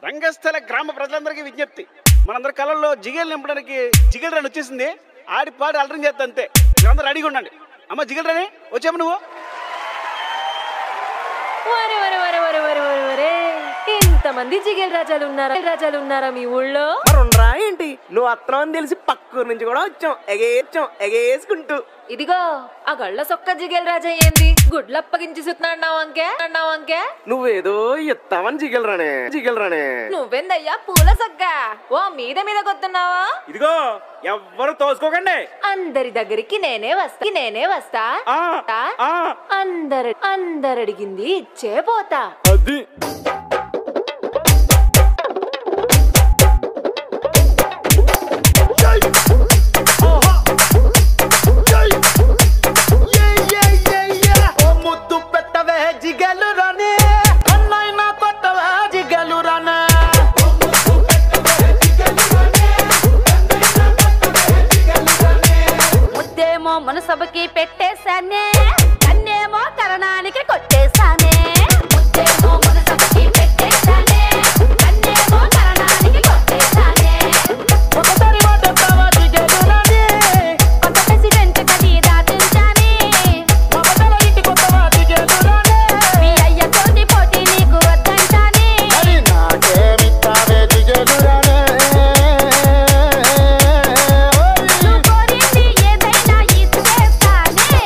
రంగస్థల గ్రామ ప్రజలందరికీ విజ్ఞప్తి మనందరి కళల్లో జిగేలు నింపడానికి జిగేల్ రన్ వచ్చేసింది ఆడి పాడి అలరం చేస్తా అంతే మీరందరూ రెడీగా ఉండండి అమ్మ జిగేల్ రని వచ్చాము నువ్వు వరే వరే వరే వరే వరే వరే వరే ఇంతమంది జిగేల్ రాజాలు ఉన్నారా రాజాలు ఉన్నారా మీ ఊళ్ళో మరి ఉండరా ఏంటి నువ్వు అత్తనం అని తెలిసి పక్కూరు నుంచి కూడా వచ్చాం ఎగేచ్చాం ఎగేసుకుంటూ ఇదిగో ఆ గళ్ళ సొక్క జిగేల్ రాజా ఏంది గుడ్లు అప్పగించి సుతున్నాడు అంకే అన్నావు అంకే నువ్వేదో ఇస్తావని జిగలరానే జిగలరానే నువ్వెందయ్యా పూల సొక్క ఓ మీద మీద కొత్తున్నావా ఇదిగో ఎవ్వరు తోసుకోకండి అందరి దగ్గరికి నేనే వస్తా నేనే వస్తా ఆ, ఆ. అందరు అందరడిగింది ఇచ్చే పోతా అది ముద్దు పెట్టవే జిగలు రానే అన్నైనా కొట్టవే జిగలు రానే ముద్దేమో మనసభకి పెట్టేశానే కన్నేమో కరణానికి కొట్టేశానే ముద్దేమో మనసభకి పెట్టేశానే కన్నేమో కరణానికి కొట్టేశానే ఒకసారి మాట్లాడతావా జిగలు రానే కొత్త ప్రెసిడెంట్ కది దాటించానే మమతల ఇంటి కొత్తవా జిగలు రానే మీ అయ్యతోటి పోటీ నీకు వద్దంటానే మరి నాకేమిస్తావే జిగలు రానే నువ్వు కోరింది ఏదైనా ఇచ్చేస్తానే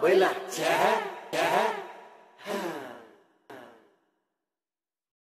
బయలా